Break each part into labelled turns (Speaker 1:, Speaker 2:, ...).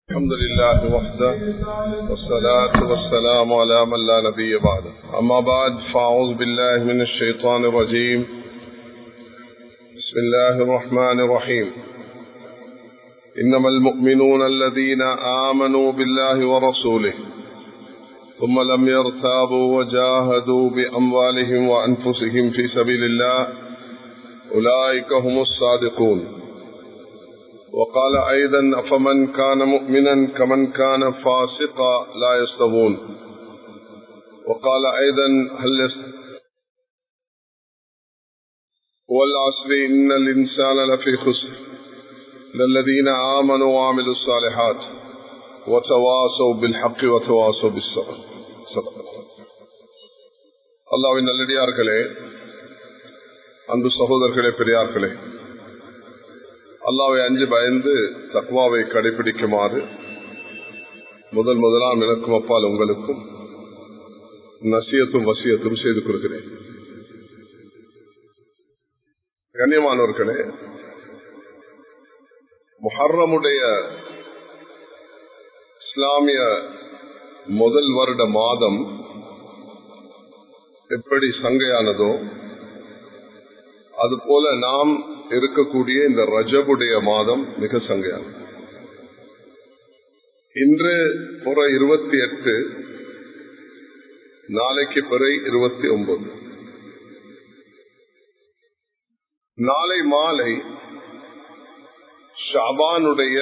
Speaker 1: الحمد لله وحده والصلاة والسلام على من لا نبي بعده أما بعد فأعوذ بالله من الشيطان الرجيم بسم الله الرحمن الرحيم إنما المؤمنون الذين آمنوا بالله ورسوله ثم لم يرتابوا وجاهدوا بأموالهم وأنفسهم في سبيل الله أولئك هم الصادقون وقال أيضا أفمن كان مؤمنا كمن كان فاسقا لا يستوون وقال أيضا هل يست... والعصر إن الإنسان لفي خسر للذين آمنوا وعملوا الصالحات وتواصوا بالحق وتواصوا بالصبر அல்லாவின் நல்லடியார்களே அன்பு சகோதரர்களே பெரியார்களே அல்லாவை அஞ்சு பயந்து தக்வாவை கடைபிடிக்குமாறு முதல் முதலாம் எனக்கும் அப்பால் உங்களுக்கும் நசியத்தும் வசியத்தும் செய்து கொடுக்கிறேன் கண்ணியமானவர்களே முஹர்ரமுடைய இஸ்லாமிய முதல் வருட மாதம் எப்படி சங்கையானதோ அதுபோல நாம் இருக்கக்கூடிய இந்த ரஜபுடைய மாதம் மிக சங்கையானது இன்று புற இருபத்தி எட்டு நாளைக்கு பிறை இருபத்தி ஒன்பது நாளை மாலை ஷாபானுடைய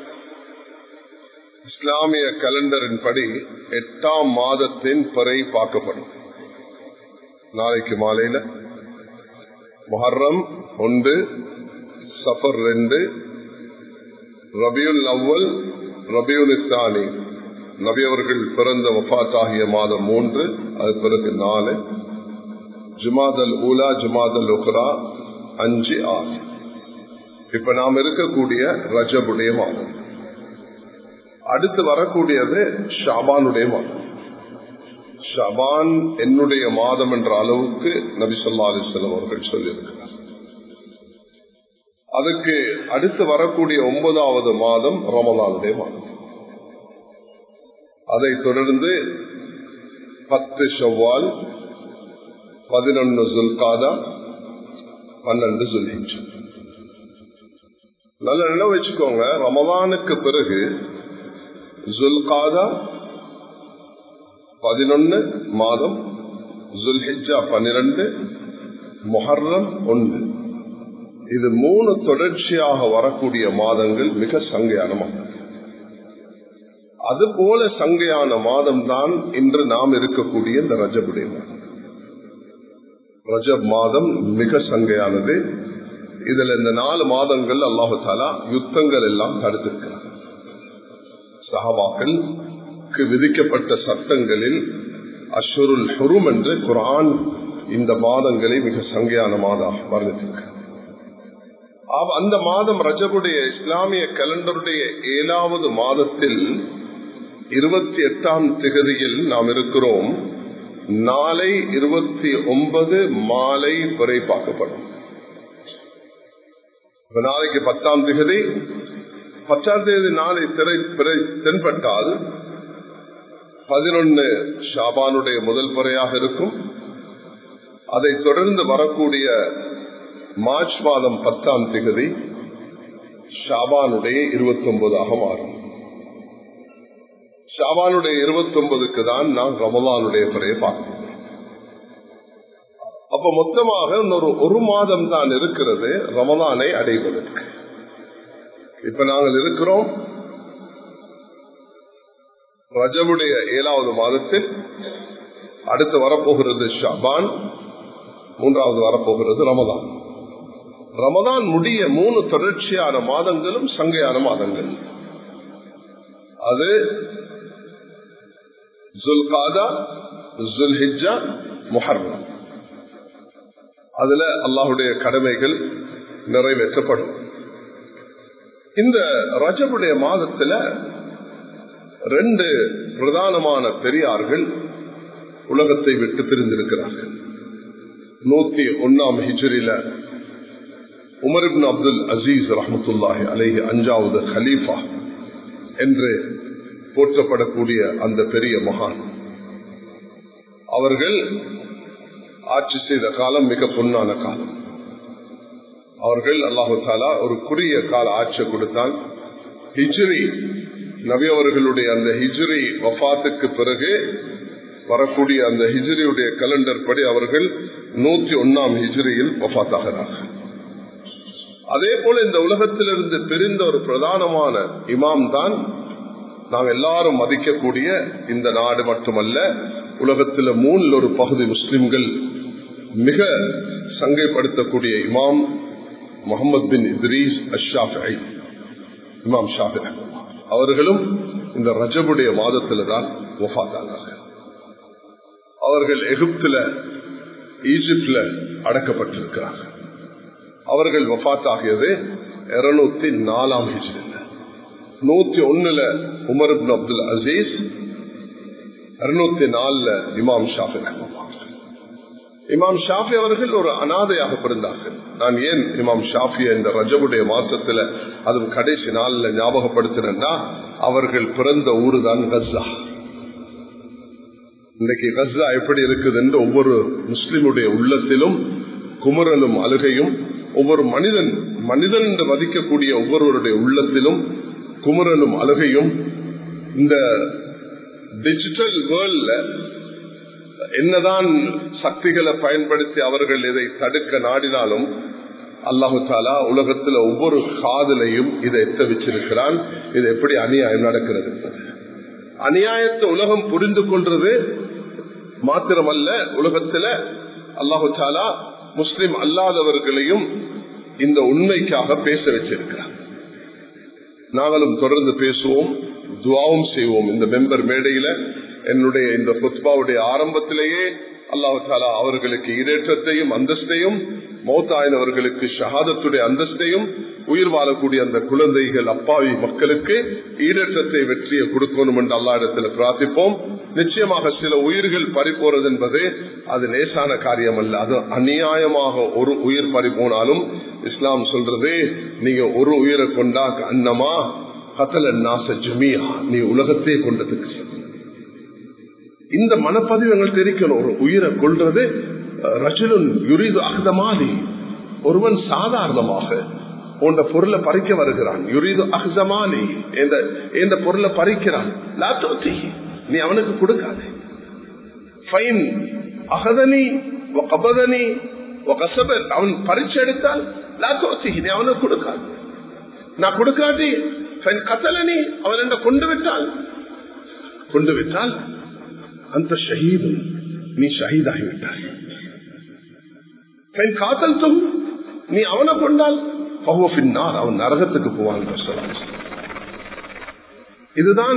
Speaker 1: இஸ்லாமிய கலண்டரின் படி எட்டாம் மாதத்தின் பிறை பார்க்கப்படும் நாளைக்கு மாலையில முஹர்ரம் ஒன்று சஃபர் ரெண்டு ரபியுல் அவ்வல் ரபியுல் இஸ்தானி நபி அவர்கள் பிறந்த வஃத்தாகிய மாதம் மூன்று அது பிறகு நாலு ஜுமாதல் ஊலா ஜுமாதல் உக்ரா அஞ்சு ஆறு இப்ப நாம் இருக்கக்கூடிய ரஜபுடைய மாதம் அடுத்து வரக்கூடியது ஷாபானுடைய மாதம் ஷபான் என்னுடைய மாதம் என்ற அளவுக்கு நபி சொல்லா அலிஸ்லாம் அவர்கள் சொல்லியிருக்கிறார் அதுக்கு அடுத்து வரக்கூடிய ஒன்பதாவது மாதம் ரமலானுடைய மாதம் அதை தொடர்ந்து பத்து ஷவ்வால் பதினொன்னு ஜுல்காதா பன்னெண்டு ஜுல்ஹிஜ் நல்ல நினைவு வச்சுக்கோங்க ரமலானுக்கு பிறகு ஜுல்காதா பதினொன்னு மாதம் ஜுல்ஹிஜா பன்னிரண்டு மொஹர்ரம் ஒன்று இது மூணு தொடர்ச்சியாக வரக்கூடிய மாதங்கள் மிக சங்கையான மாதம் அதுபோல சங்கையான மாதம் தான் இன்று நாம் இருக்கக்கூடிய இந்த ரஜபுடைய மாதம் ரஜப் மாதம் மிக சங்கையானது இதுல இந்த நாலு மாதங்கள் அல்லாஹு தாலா யுத்தங்கள் எல்லாம் தடுத்திருக்கிறார் சஹாபாக்கள் விதிக்கப்பட்ட சட்டங்களில் அஷருல் ஹுரும் என்று குரான் இந்த மாதங்களை மிக சங்கையான மாதம் வர்ணித்திருக்க அந்த மாதம் ரஜபுடைய இஸ்லாமிய கலண்டருடைய ஏழாவது மாதத்தில் இருபத்தி எட்டாம் திகதியில் நாம் இருக்கிறோம் நாளை இருபத்தி ஒன்பது மாலை வரை பார்க்கப்படும் நாளைக்கு பத்தாம் திகதி பத்தாம் தேதி நாளை திரை தென்பட்டால் பதினொன்னு ஷாபானுடைய முதல் முறையாக இருக்கும் அதை தொடர்ந்து வரக்கூடிய மார்ச் மாதம் பத்தாம் திகதி ஷாபானுடைய இருபத்தி ஒன்பதாக மாறும் ஷாபானுடைய இருபத்தி ஒன்பதுக்கு தான் நான் ரமலானுடைய பிறையை பார்க்கணும் அப்ப மொத்தமாக இன்னொரு ஒரு மாதம் தான் இருக்கிறது ரமலானை அடைவதற்கு இப்ப நாங்கள் இருக்கிறோம் ரஜமுடைய ஏழாவது மாதத்தில் அடுத்து வரப்போகிறது ஷாபான் மூன்றாவது வரப்போகிறது ரமதான் ரமதான் முடிய மூணு தொடர்ச்சியான மாதங்களும் சங்கையான மாதங்கள் அது ஜுல்காதா ஜுல்ஹிஜா முஹர்ரம் அதுல அல்லாஹுடைய கடமைகள் நிறைவேற்றப்படும் இந்த ரஜபுடைய மாதத்துல ரெண்டு பிரதானமான பெரியார்கள் உலகத்தை விட்டு பிரிந்திருக்கிறார்கள் நூத்தி ஒன்னாம் ஹிஜரில உமர் இப்னு அப்துல் அசீஸ் ரஹமத்துல்லாஹி அலைஹி அஞ்சாவது ஹலீஃபா என்று போற்றப்படக்கூடிய அந்த பெரிய மகான் அவர்கள் ஆட்சி செய்த காலம் மிக பொன்னான காலம் அவர்கள் அல்லாஹு தாலா ஒரு குறுகிய கால ஆட்சி கொடுத்தால் ஹிஜ்ரி நபி அவர்களுடைய அந்த ஹிஜ்ரி வஃத்துக்கு பிறகு வரக்கூடிய அந்த ஹிஜ்ரியுடைய கலண்டர் படி அவர்கள் நூற்றி ஒன்னாம் ஹிஜ்ரியில் வஃத்தாகிறார்கள் அதே போல இந்த உலகத்திலிருந்து பிரிந்த ஒரு பிரதானமான இமாம் தான் நாம் எல்லாரும் மதிக்கக்கூடிய இந்த நாடு மட்டுமல்ல உலகத்தில் மூணில் ஒரு பகுதி முஸ்லிம்கள் மிக சங்கைப்படுத்தக்கூடிய இமாம் முகமது பின் இத்ரீஸ் அஷாஃபி இமாம் ஷாஃபி அவர்களும் இந்த ரஜபுடைய மாதத்துல தான் ஒஃபாத்தானாங்க அவர்கள் எகிப்துல ஈஜிப்ட்ல அடக்கப்பட்டிருக்கிறார்கள் அவர்கள் வஃத் ஆகியது இருநூத்தி நாலாம் ஹிஜ்ரில் நூத்தி ஒண்ணுல உமர் அப்துல் அசீஸ் இருநூத்தி நாலுல இமாம் ஷாஃபி இமாம் ஷாஃபி அவர்கள் ஒரு அனாதையாக பிறந்தார்கள் நான் ஏன் இமாம் ஷாஃபி இந்த ரஜபுடைய மாசத்துல அதுவும் கடைசி நாள்ல ஞாபகப்படுத்தினா அவர்கள் பிறந்த ஊரு தான் கஸ்ஸா இன்னைக்கு கஸ்ஸா எப்படி இருக்குது என்று ஒவ்வொரு முஸ்லிமுடைய உள்ளத்திலும் குமரலும் அழுகையும் ஒவ்வொரு மனிதன் மனிதன் என்று மதிக்கக்கூடிய ஒவ்வொருவருடைய உள்ளத்திலும் குமரலும் அழுகையும் இந்த டிஜிட்டல் வேர்ல்ட்ல என்னதான் சக்திகளை பயன்படுத்தி அவர்கள் இதை தடுக்க நாடினாலும் அல்லாஹு தாலா உலகத்துல ஒவ்வொரு காதலையும் இதை எத்த வச்சிருக்கிறான் இது எப்படி அநியாயம் நடக்கிறது அநியாயத்தை உலகம் புரிந்து கொள்றது மாத்திரமல்ல உலகத்துல அல்லாஹு தாலா முஸ்லிம் அல்லாதவர்களையும் இந்த உண்மைக்காக பேச வச்சிருக்கிறார் நாங்களும் தொடர்ந்து பேசுவோம் துவாவும் செய்வோம் இந்த மெம்பர் மேடையில என்னுடைய இந்த புத்பாவுடைய ஆரம்பத்திலேயே அல்லாஹு தாலா அவர்களுக்கு ஈரேற்றத்தையும் அந்தஸ்தையும் மௌத்தாயினவர்களுக்கு ஷஹாதத்துடைய அந்தஸ்தையும் உயிர் வாழக்கூடிய அந்த குழந்தைகள் அப்பாவி மக்களுக்கு ஈரேற்றத்தை வெற்றியை கொடுக்கணும் என்று அல்லா இடத்துல பிரார்த்திப்போம் நிச்சயமாக சில உயிர்கள் பறிப்போறது என்பது அது லேசான காரியம் அல்ல அது அநியாயமாக ஒரு உயிர் பறிப்போனாலும் இஸ்லாம் சொல்றது நீங்க ஒரு உயிரை கொண்டா அன்னமா கத்தல நாச ஜமியா நீ உலகத்தையே கொண்டதுக்கு இந்த மனப்பதிவு எங்களுக்கு தெரிக்கணும் ஒரு உயிரை கொள்றது ரஜுலன் யுரிது அகதமாதி ஒருவன் சாதாரணமாக உண்ட பொருளை பறிக்க வருகிறான் யுரிது அகதமானி எந்த பொருளை பறிக்கிறான் நீ அவனுக்கு கொடுக்காதே ஃபைன் அகதனி கபதனி அவன் பரீட்சை எடுத்தால் நீ அவனுக்கு கொடுக்காது நான் கொடுக்காட்டி கத்தலனி அவன் என்ன கொண்டு விட்டால் கொண்டு விட்டால் அந்த ஷஹீது நீ ஷஹீதாகிவிட்டாய் காத்தல் தொகு நீ அவனை கொண்டால் பின்னார் அவன் நரகத்துக்கு போவான் இதுதான்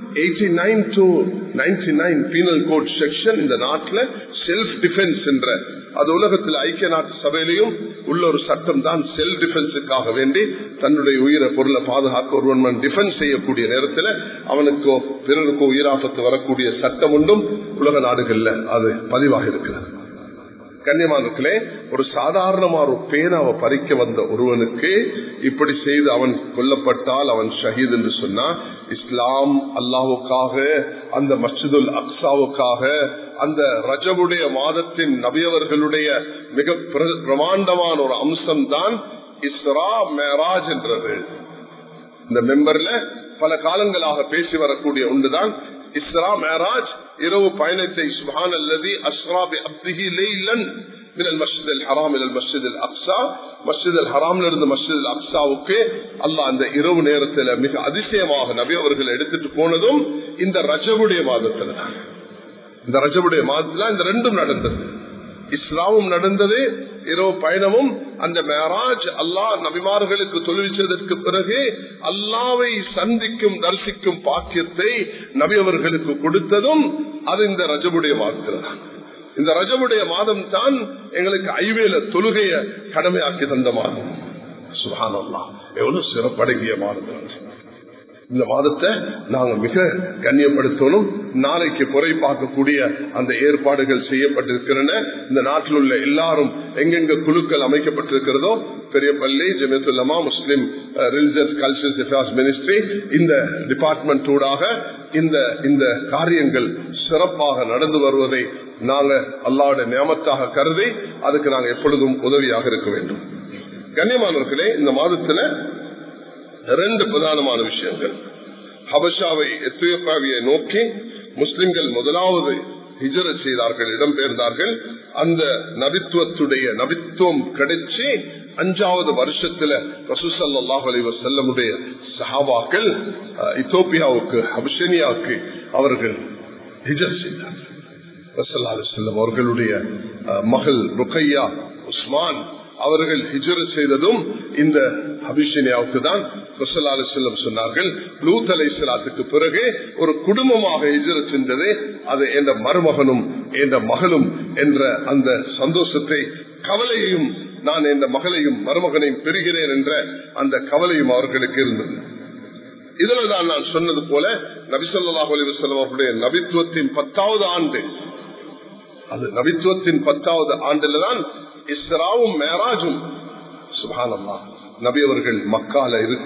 Speaker 1: இந்த நாட்டில் செல்ஃப் டிஃபென்ஸ் என்ற அது உலகத்தில் ஐக்கிய நாட்டு சபையிலையும் உள்ள ஒரு சட்டம் தான் செல்ஃப் டிஃபென்ஸுக்காக வேண்டி தன்னுடைய உயிரை பொருளை பாதுகாக்க ஒருவன் டிஃபென்ஸ் செய்யக்கூடிய நேரத்தில் அவனுக்கோ பிறருக்கோ உயிராபத்து வரக்கூடிய சட்டம் ஒன்றும் உலக நாடுகள்ல அது பதிவாக இருக்கிறது கண்ணியமானே ஒரு சாதாரணமா ஒரு பேனாவை பறிக்க வந்த ஒருவனுக்கு இப்படி செய்து அவன் கொல்லப்பட்டால் அவன் ஷஹீத் என்று சொன்னா இஸ்லாம் அல்லாவுக்காக அந்த மஸ்ஜிதுல் அக்சாவுக்காக அந்த ரஜபுடைய மாதத்தின் நபியவர்களுடைய மிக பிரமாண்டமான ஒரு அம்சம் தான் இஸ்ரா மேராஜ் என்றது இந்த மெம்பர்ல பல காலங்களாக பேசி வரக்கூடிய ஒன்றுதான் இஸ்ரா மேராஜ் இரவு பயணத்தை சுபான் அல்லது அஸ்ராபி அப்திஹி லைலன் من المسجد الحرام الى المسجد الاقصى مسجد الحرام இருந்து مسجد الاقصاவுக்கு அல்லாஹ் அந்த இரவு நேரத்துல மிக அதிசயமாக நபி அவர்கள் எடுத்துட்டு போனதும் இந்த ரஜபுடைய மாதத்துல தான் இந்த ரஜபுடைய மாதத்துல இந்த ரெண்டும் நடந்தது இஸ்லாமும் நடந்தது இரவு பயணமும் அந்த மேராஜ் அல்லாஹ் நபிமார்களுக்கு தொழிற்சதற்கு பிறகு அல்லாவை சந்திக்கும் தரிசிக்கும் பாக்கியத்தை நபி அவர்களுக்கு கொடுத்ததும் அது இந்த ரஜபுடைய மாதத்தில் இந்த ரஜபுடைய மாதம் தான் எங்களுக்கு ஐவேல தொழுகைய கடமையாக்கி தந்த மாதம் சுகானல்லா எவ்வளவு சிறப்படங்கிய மாதம் இந்த மாதத்தை நாங்க மிக கண்ணியப்படுத்தணும் நாளைக்கு குறை பார்க்கக்கூடிய அந்த ஏற்பாடுகள் செய்யப்பட்டிருக்கின்றன இந்த நாட்டில் உள்ள எல்லாரும் எங்கெங்க குழுக்கள் அமைக்கப்பட்டிருக்கிறதோ பெரிய பள்ளி Jamiyyathul Ulama Muslim religious cultural affairs ministry இந்த டிபார்ட்மெண்ட் ஊடாக இந்த இந்த காரியங்கள் சிறப்பாக நடந்து வருவதை நாங்க அல்லாவோட நியமத்தாக கருதி அதுக்கு நாங்க எப்பொழுதும் உதவியாக இருக்க வேண்டும் கண்ணியமானவர்களே இந்த மாதத்துல ரெண்டு பிரதானமான விஷயங்கள் ஹபஷாவை எத்தியோப்பாவியை நோக்கி முஸ்லிம்கள் முதலாவது ஹிஜர செய்தார்கள் இடம்பெயர்ந்தார்கள் அந்த நபித்துவத்துடைய நபித்துவம் கிடைச்சி அஞ்சாவது வருஷத்துல ரசூசல்லாஹ் அலி வசல்லமுடைய சஹாபாக்கள் இத்தோப்பியாவுக்கு ஹபஷனியாவுக்கு அவர்கள் ஹிஜர் செய்தார்கள் ரசல்லா அலிசல்லம் அவர்களுடைய மகள் ருக்கையா உஸ்மான் அவர்கள் ஹிஜர் செய்ததும் இந்த அபிஷனியாவுக்கு தான் செல்லம் சொன்னார்கள் லூத் அலை சலாத்துக்கு பிறகு ஒரு குடும்பமாக ஹிஜர சென்றது அது என்ற மருமகனும் என்ற மகளும் என்ற அந்த சந்தோஷத்தை கவலையையும் நான் என்ற மகளையும் மருமகனையும் பெறுகிறேன் என்ற அந்த கவலையும் அவர்களுக்கு இருந்தது இதுல தான் நான் சொன்னது போல நபிசல்லாஹ் அலிவசல்லம் அவர்களுடைய நபித்துவத்தின் பத்தாவது ஆண்டு அது நபித்துவத்தின் பத்தாவது ஆண்டுல தான் இஸ்ராவும் மேராஜும் சுபானம்மா நபி அவர்கள் மக்கால இருக்க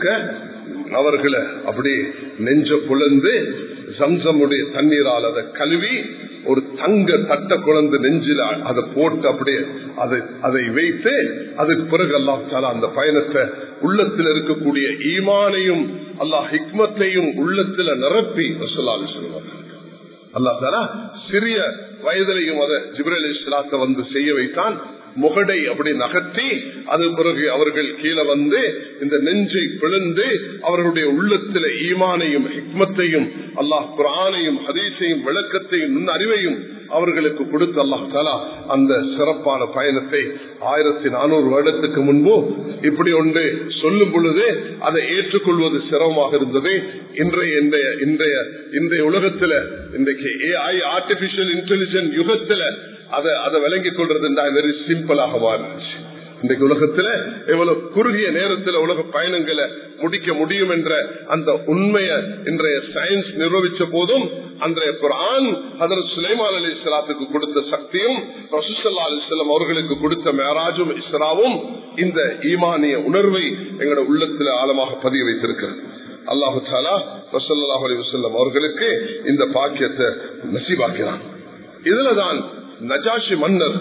Speaker 1: அவர்களை அப்படியே நெஞ்ச குழந்து சம்சமுடைய தண்ணீரால் அதை கழுவி ஒரு தங்க தட்ட குழந்து நெஞ்சில அதை போட்டு அப்படியே அதை அதை வைத்து அதுக்கு பிறகு அல்லாஹால அந்த பயணத்தை உள்ளத்தில் இருக்கக்கூடிய ஈமானையும் அல்லாஹ் ஹிக்மத்தையும் உள்ளத்துல நிரப்பி சொல்லாது சொல்லுவார்கள் அல்லா தாலா சிறிய வயதிலையும் அதை ஜிப்ரேல் இஸ்லாத்தை வந்து செய்ய வைத்தான் முகடை அப்படி நகர்த்தி அது பிறகு அவர்கள் கீழே வந்து இந்த நெஞ்சை பிளந்து அவர்களுடைய உள்ளத்தில ஈமானையும் ஹிக்மத்தையும் அல்லாஹ் குரானையும் ஹதீஸையும் விளக்கத்தையும் நுண் அறிவையும் அவர்களுக்கு கொடுத்து அல்லாஹ் தாலா அந்த சிறப்பான பயணத்தை ஆயிரத்தி நானூறு வருடத்துக்கு முன்பு இப்படி ஒன்று சொல்லும் பொழுது அதை ஏற்றுக்கொள்வது சிரமமாக இருந்தது இன்றைய இன்றைய இன்றைய இன்றைய உலகத்துல இன்றைக்கு ஏஐ ஆர்டிபிஷியல் இன்டெலிஜென்ட் யுகத்துல அதை அதை விளங்கிக் கொள்றது வெரி சிம்பிளாக மாறிடுச்சு இன்றைக்கு உலகத்துல எவ்வளவு குறுகிய நேரத்தில் உலக பயணங்களை முடிக்க முடியும் என்ற அந்த உண்மையை இன்றைய சயின்ஸ் நிரூபிச்ச போதும் அன்றைய குரான் அதர் சுலைமான் அலி இஸ்லாத்துக்கு கொடுத்த சக்தியும் ரசூசல்லா அலிஸ்லாம் அவர்களுக்கு கொடுத்த மேராஜும் இஸ்ராவும் இந்த ஈமானிய உணர்வை எங்களோட உள்ளத்துல ஆழமாக பதிய வைத்திருக்கிறது அல்லாஹு தாலா ரசல்லாஹ் அலி வசல்லம் அவர்களுக்கு இந்த பாக்கியத்தை நசீபாக்கிறான் இதுலதான் நஜாஷி மன்னர்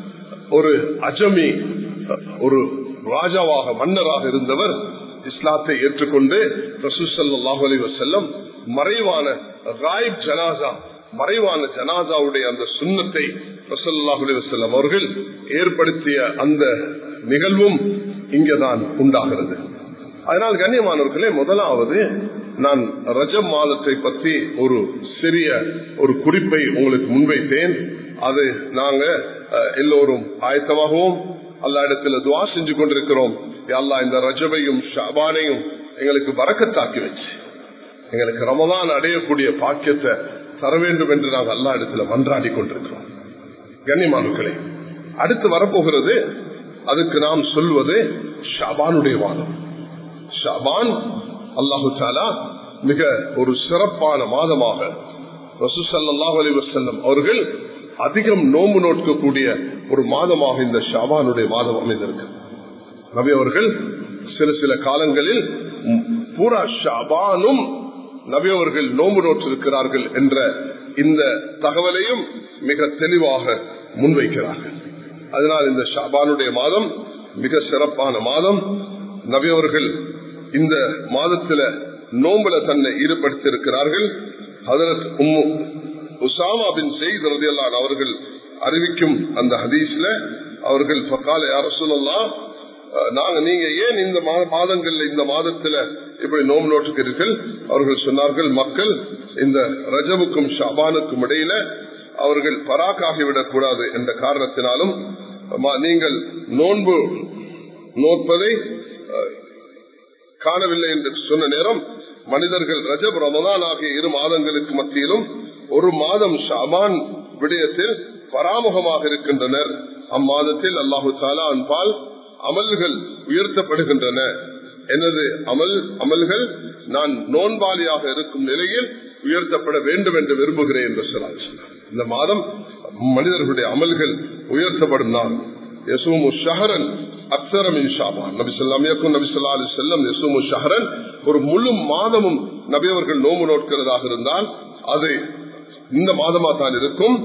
Speaker 1: ஒரு அஜமி ஒரு ராஜாவாக மன்னராக இருந்தவர் இஸ்லாத்தை ஏற்றுக்கொண்டு ரசூசல்லாஹு அலி வசல்லம் மறைவான ராயிப் ஜனாசா மறைவான ஜனாசாவுடைய அந்த சுண்ணத்தை ரசல்லாஹு அலி வசல்லம் அவர்கள் ஏற்படுத்திய அந்த நிகழ்வும் இங்கேதான் உண்டாகிறது அதனால் கண்ணியமானவர்களே முதலாவது நான் ரஜம் மாதத்தை பற்றி ஒரு சிறிய ஒரு குறிப்பை உங்களுக்கு முன்வைத்தேன் அது நாங்க எல்லோரும் ஆயத்தமாகவும் அல்லா இடத்துல துவா செஞ்சு கொண்டிருக்கிறோம் அல்லா இந்த ரஜபையும் ஷபானையும் எங்களுக்கு வரக்கத்தாக்கி வச்சு எங்களுக்கு ரமதான் அடையக்கூடிய பாக்கியத்தை தர வேண்டும் என்று நாங்கள் அல்லா இடத்துல மன்றாடி கொண்டிருக்கிறோம் கண்ணியமானுக்களே அடுத்து வரப்போகிறது அதுக்கு நாம் சொல்வது ஷாபானுடைய வாதம் ஷாபான் அல்லாஹு சாலா மிக ஒரு சிறப்பான மாதமாக ரசூசல்லாஹ் அலி வசல்லம் அவர்கள் அதிகம் நோம்பு நோக்கக்கூடிய ஒரு மாதமாக இந்த ஷாபானுடைய மாதம் அமைந்திருக்கு நபி அவர்கள் சில சில காலங்களில் பூரா ஷாபானும் நபி அவர்கள் நோம்பு நோற்றிருக்கிறார்கள் என்ற இந்த தகவலையும் மிக தெளிவாக முன்வைக்கிறார்கள் அதனால் இந்த ஷாபானுடைய மாதம் மிக சிறப்பான மாதம் நபி அவர்கள் இந்த மாதத்துல நோம்புல தன்னை ஈடுபடுத்தியிருக்கிறார்கள் அதற்கு உசாமா பின் செய்து ரதியல்லான் அவர்கள் அறிவிக்கும் அந்த ஹதீஸ்ல அவர்கள் பக்கால யார சொல்லலாம் நாங்க நீங்க ஏன் இந்த மாதங்கள்ல இந்த மாதத்துல இப்படி நோம்பு நோட்டுக்கிறீர்கள் அவர்கள் சொன்னார்கள் மக்கள் இந்த ரஜவுக்கும் ஷாபானுக்கும் இடையில அவர்கள் பராக்காகிவிடக் கூடாது என்ற காரணத்தினாலும் நீங்கள் நோன்பு நோட்பதை காணவில்லை என்று சொன்ன நேரம் மனிதர்கள் ரஜப் ரமதான் ஆகிய இரு மாதங்களுக்கு மத்தியிலும் ஒரு மாதம் ஷாபான் விடயத்தில் பராமுகமாக இருக்கின்றனர் அம்மாதத்தில் அல்லாஹு தாலா அன்பால் அமல்கள் உயர்த்தப்படுகின்றன எனது அமல் அமல்கள் நான் நோன்பாளியாக இருக்கும் நிலையில் உயர்த்தப்பட வேண்டும் என்று விரும்புகிறேன் என்று சொன்னார் இந்த மாதம் மனிதர்களுடைய அமல்கள் உயர்த்தப்படும் நாள் யசூமு ஷஹரன் அக்சரமின் ஷாபான் நபி சொல்லாம் நபி சொல்லா அலி செல்லம் யசூமு ஷஹரன் ஒரு முழு மாதமும் நபி அவர்கள் நோம்பு நோட்கிறதாக இருந்தால் அது இந்த மாதமா தான் இருக்கும்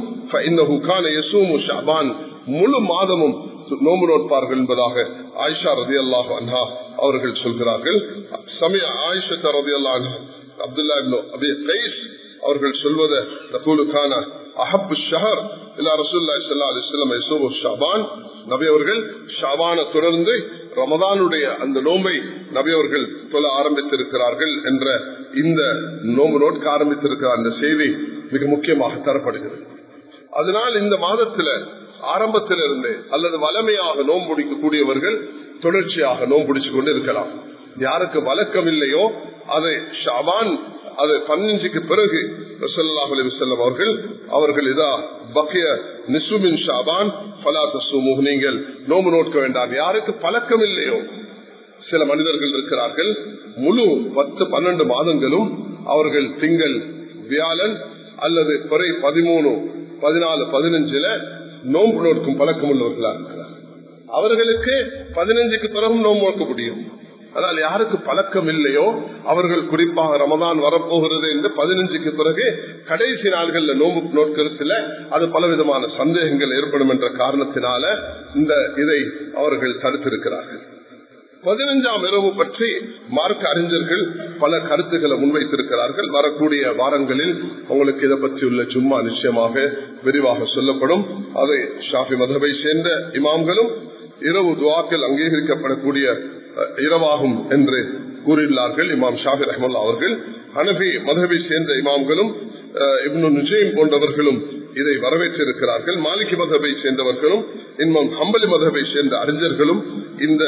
Speaker 1: முழு மாதமும் நோம்பு நோட்பார்கள் என்பதாக ஆயிஷா ரதி அல்லாஹ் அன்ஹா அவர்கள் சொல்கிறார்கள் சமய ஆயிஷா ரதி அல்லாஹ் அப்துல்லா அபி கைஸ் அவர்கள் சொல்வது ரசூலுக்கான அஹப்பு ஷஹர் இல்லா ரசூல்லாய் சல்லா அலிஸ்லாம் யசூபு ஷாபான் நபி அவர்கள் ஷாபான தொடர்ந்து ரமதானுடைய அந்த நோம்பை நபி அவர்கள் சொல்ல ஆரம்பித்திருக்கிறார்கள் என்ற இந்த நோம்பு நோட்க ஆரம்பித்திருக்கிற அந்த செய்தி மிக முக்கியமாக தரப்படுகிறது அதனால் இந்த மாதத்துல ஆரம்பத்திலிருந்து அல்லது வளமையாக நோம்புடிக்கக்கூடியவர்கள் தொடர்ச்சியாக நோம்புடிச்சு கொண்டு இருக்கலாம் யாருக்கு வழக்கம் இல்லையோ அதை ஷாபான் அது பதினஞ்சுக்கு பிறகு ரசல்லாஹ் அலிவசல்லம் அவர்கள் அவர்கள் இதா பக்கிய நிசுமின் ஷாபான் நீங்கள் நோம்பு நோட்க வேண்டாம் யாருக்கு பழக்கம் இல்லையோ சில மனிதர்கள் இருக்கிறார்கள் முழு பத்து பன்னெண்டு மாதங்களும் அவர்கள் திங்கள் வியாழன் அல்லது பிறை பதிமூணு பதினாலு பதினஞ்சுல நோன்பு நோக்கும் பழக்கம் உள்ளவர்களா இருக்கிறார் அவர்களுக்கு பதினஞ்சுக்கு பிறகும் நோன்பு நோக்க முடியும் ஆனால் யாருக்கு பழக்கம் இல்லையோ அவர்கள் குறிப்பாக ரமதான் வரப்போகிறது என்று பதினஞ்சுக்கு பிறகு கடைசி நாள்கள்ல நோம்பு நோக்கிறதுல அது பலவிதமான சந்தேகங்கள் ஏற்படும் என்ற காரணத்தினால இந்த இதை அவர்கள் தடுத்திருக்கிறார்கள் பதினஞ்சாம் இரவு பற்றி மார்க்க அறிஞர்கள் பல கருத்துக்களை முன்வைத்திருக்கிறார்கள் வரக்கூடிய வாரங்களில் உங்களுக்கு இதை பற்றி உள்ள சும்மா நிச்சயமாக விரிவாக சொல்லப்படும் அதை ஷாஃபி மதபை சேர்ந்த இமாம்களும் இரவு துவாக்கள் அங்கீகரிக்கப்படக்கூடிய இரவாகும் என்று கூறியுள்ளார்கள் இமாம் ஷாஃபி ரஹமுல்லா அவர்கள் ஹனபி மதபை சேர்ந்த இமாம்களும் இப்னு நிஜயம் போன்றவர்களும் இதை வரவேற்றிருக்கிறார்கள் மாலிகி மதபை சேர்ந்தவர்களும் இமாம் ஹம்பலி மதபை சேர்ந்த அறிஞர்களும் இந்த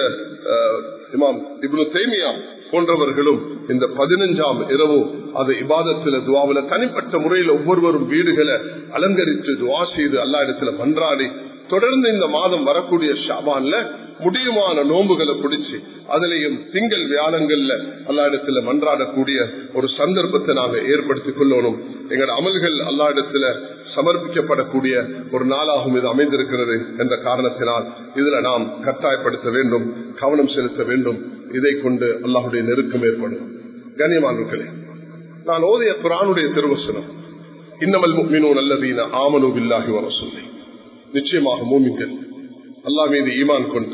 Speaker 1: இமாம் இப்னு தேமியா போன்றவர்களும் இந்த பதினஞ்சாம் இரவு அது இபாதத்துல துவாவில தனிப்பட்ட முறையில் ஒவ்வொருவரும் வீடுகளை அலங்கரித்து துவா செய்து அல்லா இடத்துல மன்றாடி தொடர்ந்து இந்த மாதம் வரக்கூடிய ஷாபான்ல முடியுமான நோன்புகளை பிடிச்சு அதுலயும் திங்கள் வியாழங்கள்ல அல்லா இடத்துல மன்றாடக்கூடிய ஒரு சந்தர்ப்பத்தை நாங்க ஏற்படுத்திக் கொள்ளணும் எங்களோட அமல்கள் அல்லா இடத்துல சமர்ப்பிக்கப்படக்கூடிய ஒரு நாளாகவும் இது அமைந்திருக்கிறது என்ற காரணத்தினால் இதுல நாம் கட்டாயப்படுத்த வேண்டும் கவனம் செலுத்த வேண்டும் இதை கொண்டு அல்லாஹுடைய நெருக்கம் ஏற்படும் கண்ணியமானவர்களே நான் ஓதிய குரானுடைய திருவசனம் இன்னமல் மீனோ நல்லதீன ஆமனு பில்லாகி வர சொல்லி நிச்சயமாக மூமிங்கள் அல்லா மீது ஈமான் கொண்டு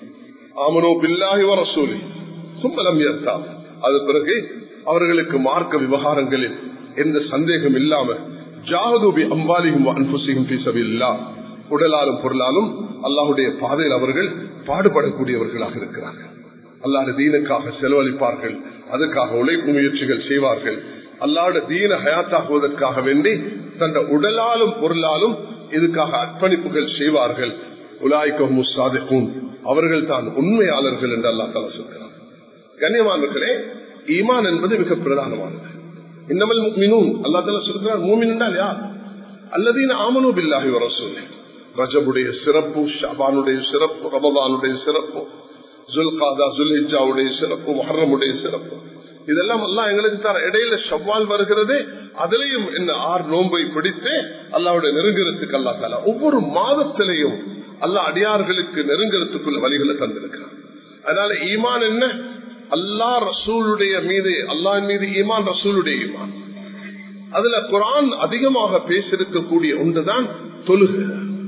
Speaker 1: ஆமனோ பில்லாகி வர சொல்லி சும்பலம் ஏற்றா அது பிறகு அவர்களுக்கு மார்க்க விவகாரங்களில் எந்த சந்தேகம் இல்லாம ஜாகதூபி அம்பாலிகும் அன்புசிகும் பீசவில்லா உடலாலும் பொருளாலும் அல்லாஹுடைய பாதையில் அவர்கள் பாடுபடக்கூடியவர்களாக இருக்கிறார்கள் அல்லாட தீனுக்காக செலவழிப்பார்கள் அதுக்காக உழைப்பு முயற்சிகள் செய்வார்கள் அல்லாட தீன ஹயாத்தாகுவதற்காக வேண்டி தந்த உடலாலும் பொருளாலும் இதுக்காக அர்ப்பணிப்புகள் செய்வார்கள் உலாய்க்கும் சாதிக்கும் அவர்கள் தான் உண்மையாளர்கள் என்று அல்லா தலா சொல்கிறார் கண்ணியமானவர்களே ஈமான் என்பது மிக பிரதானமானது இன்னமல் மினூன் அல்லா தலா சொல்கிறார் மூமின் என்றால் யார் அல்லதீன ஆமனு பில்லாகி வர சொல்லி ரஜபுடைய சிறப்பு ஷபானுடைய சிறப்பு ரமதானுடைய சிறப்பு ஜுல்காதா ஜுல்ஹிஜாவுடைய சிறப்பு மஹரமுடைய சிறப்பு இதெல்லாம் எல்லாம் எங்களுக்கு தர இடையில ஷவ்வால் வருகிறது அதுலயும் இந்த ஆறு நோன்பை பிடித்து அல்லாவுடைய நெருங்குறதுக்கு அல்லா தலா ஒவ்வொரு மாதத்திலையும் அல்லா அடியார்களுக்கு நெருங்குறதுக்குள்ள வழிகளை தந்திருக்கிறார் அதனால ஈமான் என்ன அல்லா ரசூலுடைய மீது அல்லாஹ் மீது ஈமான் ரசூலுடைய ஈமான் அதுல குரான் அதிகமாக பேசிருக்கக்கூடிய ஒன்றுதான் தொழுகை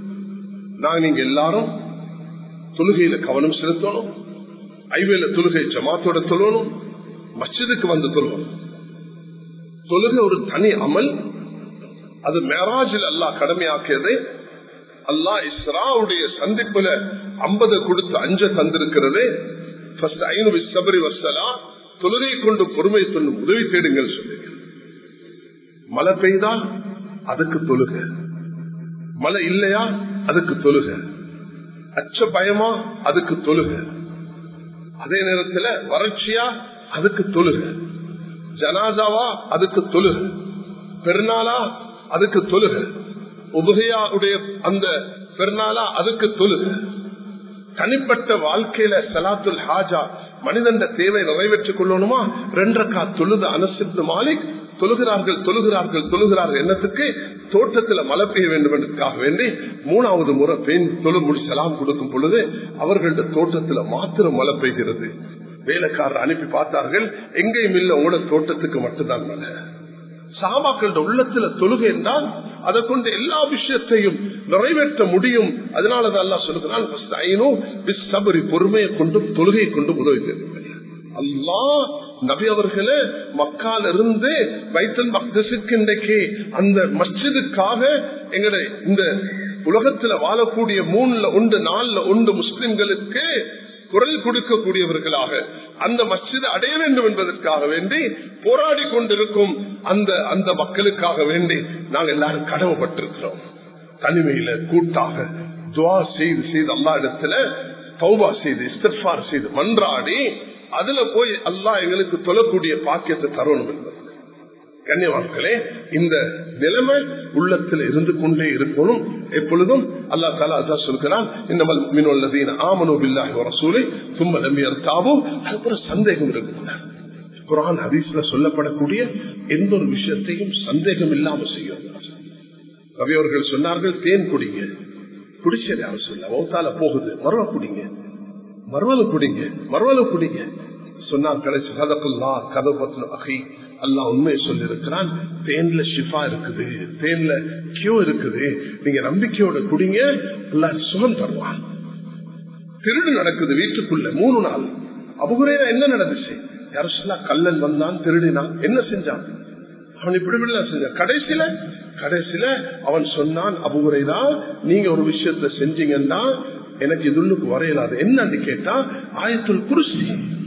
Speaker 1: நாங்க நீங்க எல்லாரும் தொழுகையில கவனம் செலுத்தணும் ஐவேல தொழுகை ஜமாத்தோட தொழணும் மஸ்ஜிதுக்கு வந்து தொழுவோம் தொழுகை ஒரு தனி அமல் அது மேராஜில் அல்லாஹ் கடமையாக்கியது அல்லாஹ் இஸ்ராவுடைய சந்திப்புல ஐம்பது கொடுத்து அஞ்ச தந்திருக்கிறது தொழுகை கொண்டு பொறுமை சொல்லும் உதவி தேடுங்கள் சொல்லி மழை பெய்தால் அதுக்கு தொழுக மழை இல்லையா அதுக்கு தொழுக அச்ச பயமா அதுக்கு தொழுக அதே நேரத்தில் வறட்சியா அதுக்கு தொழுக ஜனாதாவா அதுக்கு தொழுக பெருநாளா அதுக்கு தொழுக உபகையாவுடைய அந்த பெருநாளா அதுக்கு தொழுக தனிப்பட்ட வாழ்க்கையில சலாத்துல் ஹாஜா மனிதன் தேவை நிறைவேற்றிக் கொள்ளணுமா ரெண்டரைக்கா தொழுது அனசிப்து மாலிக் தொழுகிறார்கள் தொழுகிறார்கள் தொழுகிறார்கள் என்னத்துக்கு தோட்டத்தில் மழை பெய்ய வேண்டும் என்பதற்காக வேண்டி மூணாவது முறை பெண் தொழு முடிச்சலாம் கொடுக்கும் பொழுது அவர்கள்ட்ட தோட்டத்தில் மாத்திரம் மழை பெய்கிறது வேலைக்காரர் அனுப்பி பார்த்தார்கள் எங்கேயும் இல்லை உங்களோட தோட்டத்துக்கு மட்டும்தான் மழை சாபாக்களோட உள்ளத்துல தொழுகை என்றால் அதை கொண்டு எல்லா விஷயத்தையும் நிறைவேற்ற முடியும் அதனாலதான் அல்லா சொல்லுகிறான் பொறுமையை கொண்டும் தொழுகை கொண்டும் உதவி தெரிவிங்கள் அல்லா நபி அவர்களே மக்கால் இருந்து வைத்தல் மக்தசுக்கு இன்றைக்கு அந்த மஸ்ஜிதுக்காக எங்களுடைய இந்த உலகத்துல வாழக்கூடிய மூணுல உண்டு நாலுல உண்டு முஸ்லிம்களுக்கு குரல் கொடுக்கக்கூடியவர்களாக அந்த மஸ்ஜிதை அடைய வேண்டும் என்பதற்காக வேண்டி போராடி கொண்டிருக்கும் அந்த அந்த மக்களுக்காக வேண்டி நாங்கள் எல்லாரும் கடவுப்பட்டிருக்கிறோம் தனிமையில கூட்டாக துவா செய்து செய்து அல்லா இடத்துல தௌபா செய்து இஸ்திஃபார் செய்து மன்றாடி அதுல போய் அல்லா எங்களுக்கு தொழக்கூடிய பாக்கியத்தை தரணும் என்பது கண்ணியவான்களே இந்த நிலைமை உள்ளத்தில் இருந்து கொண்டே இருக்கணும் எப்பொழுதும் அல்லா தாலா அதான் சொல்கிறான் இந்த மின்னொல்லதீன ஆமனோ பில்லாஹி வரசூலை தும்ம நம்பியர்த்தாவோ அதுக்கப்புறம் சந்தேகம் இருக்கு குரான் ஹதீஸ்ல சொல்லப்படக்கூடிய எந்த ஒரு விஷயத்தையும் சந்தேகம் இல்லாம செய்யும் ரவி அவர்கள் சொன்னார்கள் தேன் குடிங்க குடிச்சது அவர் சொல்ல மௌத்தால போகுது மறுவ குடிங்க மறுவல குடிங்க மறுவல குடிங்க சொன்னார் கடைசி சதப்புல்லா கதபத்துல அகை அல்லா உண்மையை சொல்லி இருக்கிறான் தேன்ல ஷிஃபா இருக்குது தேன்ல கியூ இருக்குது நீங்க நம்பிக்கையோட குடிங்க அல்லா சுகம் தருவான் திருடு நடக்குது வீட்டுக்குள்ள மூணு நாள் அபுகுரேனா என்ன நடந்துச்சு யாரும் சொன்னா கல்லன் வந்தான் திருடினான் என்ன செஞ்சான் அவன் இப்படி இப்படிலாம் செஞ்சான் கடைசியில கடைசியில அவன் சொன்னான் அபுகுரைதா நீங்க ஒரு விஷயத்த செஞ்சீங்கன்னா எனக்கு இதுள்ளுக்கு வரையலாது என்னன்னு கேட்டா ஆயத்துல் குருசி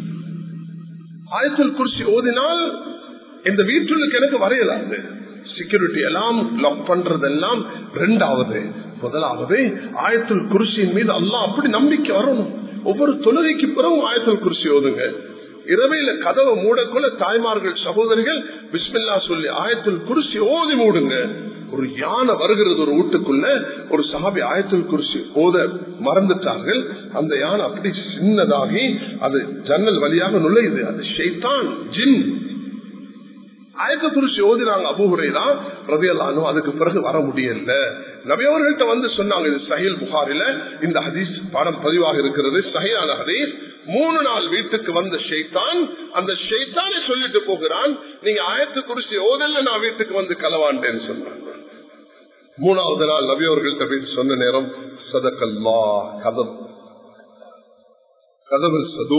Speaker 1: ஆயத்துல் குருசி ஓதினால் இந்த வீட்டுக்கு எனக்கு வரையலாது செக்யூரிட்டி எல்லாம் லாக் பண்றதெல்லாம் ரெண்டாவது முதலாவது ஆயத்துல் குருசியின் மீது எல்லாம் அப்படி நம்பிக்கை வரணும் ஒவ்வொரு தொழுகைக்கு பிறகும் ஆயத்துல் குருசி ஓதுங்க இரவையில கதவை மூடக்குள்ள தாய்மார்கள் சகோதரிகள் பிஸ்மில்லா சொல்லி ஆயத்தில் குருசி ஓதி மூடுங்க ஒரு யானை வருகிறது ஒரு வீட்டுக்குள்ள ஒரு சஹாபி ஆயத்தில் குருசி ஓத மறந்துட்டார்கள் அந்த யானை அப்படி சின்னதாகி அது ஜன்னல் வழியாக நுழையுது அது ஷெய்தான் ஜின் ஆயத்த குருசி ஓதினாங்க அபுகுரைதான் ரவியல்லானோ அதுக்கு பிறகு வர முடியல நபியவர்கள்ட்ட வந்து சொன்னாங்க இது சஹில் புகாரில இந்த ஹதீஸ் பாடம் பதிவாக இருக்கிறது சஹிலான ஹதீஸ் மூணு நாள் வீட்டுக்கு வந்த ஷெய்தான் அந்த ஷெய்தானை சொல்லிட்டு போகிறான் நீங்க ஆயத்து குருசி ஓதல்ல நான் வீட்டுக்கு வந்து கலவாண்டேன்னு சொன்னாங்க மூணாவது நாள் நபியவர்கள்ட்ட போய் சொன்ன நேரம் சதக்கல்லா கதம் கதவு சது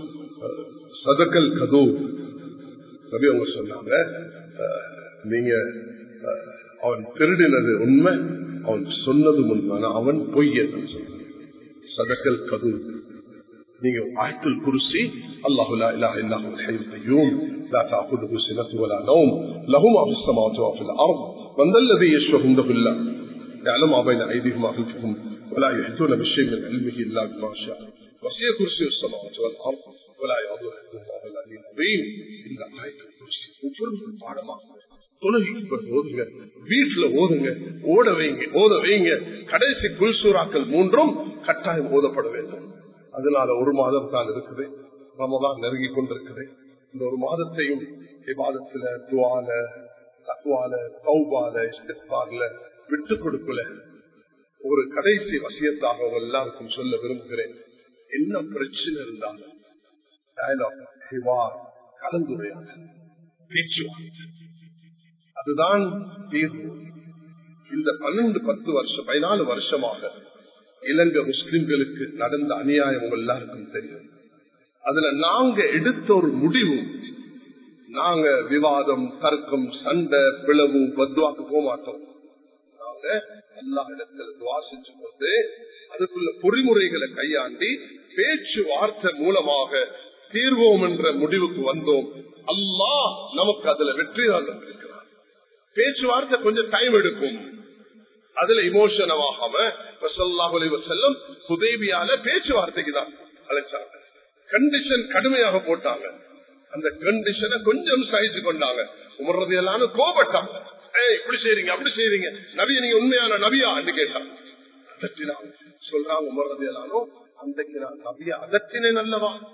Speaker 1: சதக்கல் கது நபி அவங்க சொன்னாங்க நீங்க அவன் திருடினது உண்மை அவன் சொன்னது உண்மை அவன் பொய்யன்னு சொன்னான் சதக்கல் கது நீங்க ஆயத்துல் குருசி அல்லாஹு லா இலாஹ இல்லா ஹுவல் ஹய்யுல் கய்யூம் لا تأخذه سنة ولا نوم له ما في السماوات وفي الأرض من ذا الذي يشفع عنده إلا يعلم ما بين أيديهم وخلفهم ولا يحيطون بشيء من علمه إلا بما شاء وسع كرسي السماوات والأرض ولا يعوده حفظهما العلي العظيم إلا آية الكرسي ஒவ்வொரு பாடமாக தொழுகைக்கு ஓதுங்க வீட்டுல ஓதுங்க ஓட வைங்க ஓத வைங்க கடைசி குல்சூராக்கள் மூன்றும் கட்டாயம் ஓதப்பட வேண்டும் அதனால ஒரு மாதம் தான் இருக்குது ரமதான் நெருங்கி கொண்டிருக்குது இந்த ஒரு மாதத்தையும் விவாதத்துல துவால தக்குவால கௌபால இஸ்திஃபார்ல விட்டு கொடுக்கல ஒரு கடைசி வசியத்தாக எல்லாருக்கும் சொல்ல விரும்புகிறேன் என்ன பிரச்சனை இருந்தாலும் டயலாக் ஹிவார் கலந்துரையாடல் பேச்சுவார்த்தை அதுதான் தீர்வு இந்த பன்னெண்டு பத்து வருஷம் பதினாலு வருஷமாக இலங்கை முஸ்லிம்களுக்கு நடந்த அநியாயம் உங்க எல்லாருக்கும் தெரியும் அதுல நாங்க எடுத்த ஒரு முடிவு நாங்க விவாதம் தர்க்கம் சண்டை பிளவு பத்வாக்கு போக மாட்டோம் நாங்க எல்லா இடத்துல துவா செஞ்சு போட்டு அதுக்குள்ள பொறிமுறைகளை கையாண்டி பேச்சுவார்த்தை மூலமாக தீர்வோம் என்ற முடிவுக்கு வந்தோம் அல்லாஹ் நமக்கு அதுல வெற்றி தான் இருக்கிறார் பேச்சுவார்த்தை கொஞ்சம் டைம் எடுக்கும் அதுல இமோஷன் ஆகாம செல்லும் சுதேவியால பேச்சுவார்த்தைக்கு தான் அழைச்சாங்க கண்டிஷன் கடுமையாக போட்டாங்க அந்த கண்டிஷனை கொஞ்சம் சகிச்சு கொண்டாங்க உமர்றது எல்லாம் கோபட்டாங்க ஏய் இப்படி செய்றீங்க அப்படி செய்றீங்க நபிய நீங்க உண்மையான நபியா கேட்டாங்க அதட்டினாங்க சொல்றாங்க உமர்றது எல்லாரும் அன்றைக்கு நான் நபிய அதட்டினேன் அல்லவா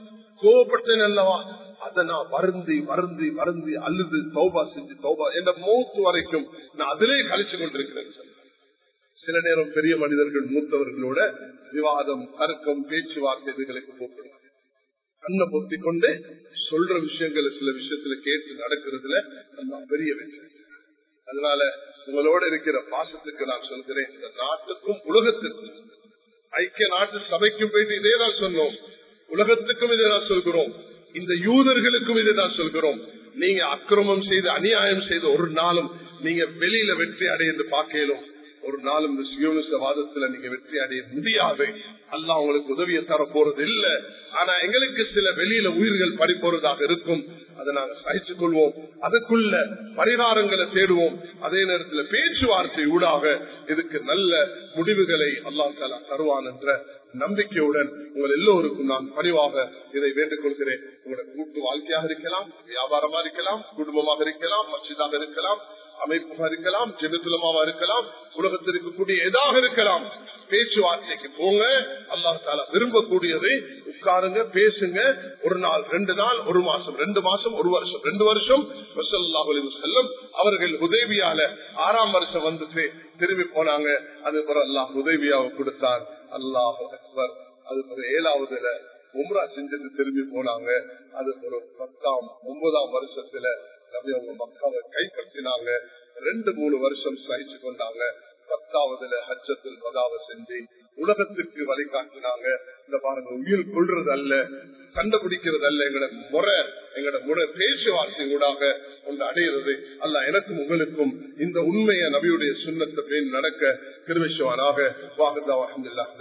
Speaker 1: கோவப்பட்டேன் அல்லவா அதை நான் வருந்தி வருந்தி வருந்தி அழுது தௌபா செஞ்சு தௌபா என்ற மூத்து வரைக்கும் நான் அதிலே கழிச்சு கொண்டிருக்கிறேன் சொன்னார். சில நேரம் பெரிய மனிதர்கள் மூத்தவர்களோட விவாதம் தர்க்கம் பேச்சுவார்த்தை இதுகளுக்கு போட்டுருவாங்க கண்ணை பொத்தி கொண்டு சொல்ற விஷயங்களை சில விஷயத்துல கேட்டு நடக்கிறதுல நம்ம பெரிய வெற்றி அதனால உங்களோட இருக்கிற பாசத்துக்கு நான் சொல்கிறேன் இந்த நாட்டுக்கும் உலகத்திற்கும் ஐக்கிய நாட்டு சபைக்கும் போயிட்டு இதே தான் சொன்னோம் உலகத்துக்கும் இதை தான் சொல்கிறோம் இந்த யூதர்களுக்கும் இதை தான் சொல்கிறோம் நீங்க அக்கிரமம் செய்து அநியாயம் செய்து ஒரு நாளும் நீங்க வெளியில வெற்றி அடைய என்று பார்க்கலும் ஒரு நாளும் இந்த சுயோனிசவாதத்துல நீங்க வெற்றி அடைய முடியாது அல்ல உங்களுக்கு உதவியை தர போறது இல்ல ஆனா எங்களுக்கு சில வெளியில உயிர்கள் பறி போறதாக இருக்கும் அதை நாங்க சகிச்சுக் கொள்வோம் அதுக்குள்ள பரிகாரங்களை தேடுவோம் அதே நேரத்தில் பேச்சுவார்த்தை ஊடாக இதுக்கு நல்ல முடிவுகளை அல்லா தாலா தருவான் என்ற நம்பிக்கையுடன் உங்கள் எல்லோருக்கும் நான் பணிவாக இதை வேண்டுக் கொள்கிறேன் உங்களோட கூட்டு வாழ்க்கையாக இருக்கலாம் வியாபாரமா இருக்கலாம் குடும்பமாக இருக்கலாம் மசிதாக இருக்கலாம் அமைப்பாக இருக்கலாம் ஜெனத்துலமாவா இருக்கலாம் உலகத்தில் இருக்கக்கூடிய எதாக இருக்கலாம் பேச்சுவார்த்தைக்கு போங்க அல்லாஹ் தாலா விரும்பக்கூடியதை உட்காருங்க பேசுங்க ஒரு நாள் ரெண்டு நாள் ஒரு மாசம் ரெண்டு மாசம் ஒரு வருஷம் ரெண்டு வருஷம் செல்லும் அவர்கள் உதவியால ஆறாம் வருஷம் வந்துட்டு திரும்பி போனாங்க அது பிறகு அல்லாஹ் உதவியாவை கொடுத்தார் அல்லாஹ் அக்பர் அது பிறகு ஏழாவதுல உம்ரா செஞ்சுட்டு திரும்பி போனாங்க அது ஒரு பத்தாம் ஒன்பதாம் வருஷத்துல நபி அவங்க மக்காவை கைப்பற்றினாங்க ரெண்டு மூணு வருஷம் சகிச்சு கொண்டாங்க பத்தாவதுல ஹஜ்ஜத்தில் வதாவை செஞ்சு உலகத்திற்கு வழிகாட்டினாங்க இந்த பாருங்க உயிர் கொள்றது அல்ல கண்டுபிடிக்கிறது அல்ல எங்களோட முறை எங்களோட முறை பேச்சுவார்த்தை ஊடாக ஒன்று அடையிறது அல்ல எனக்கும் உங்களுக்கும் இந்த உண்மையை நபியுடைய சுண்ணத்தை பேர் நடக்க திருவிசுவானாக வாகதா அஹமதுல்லா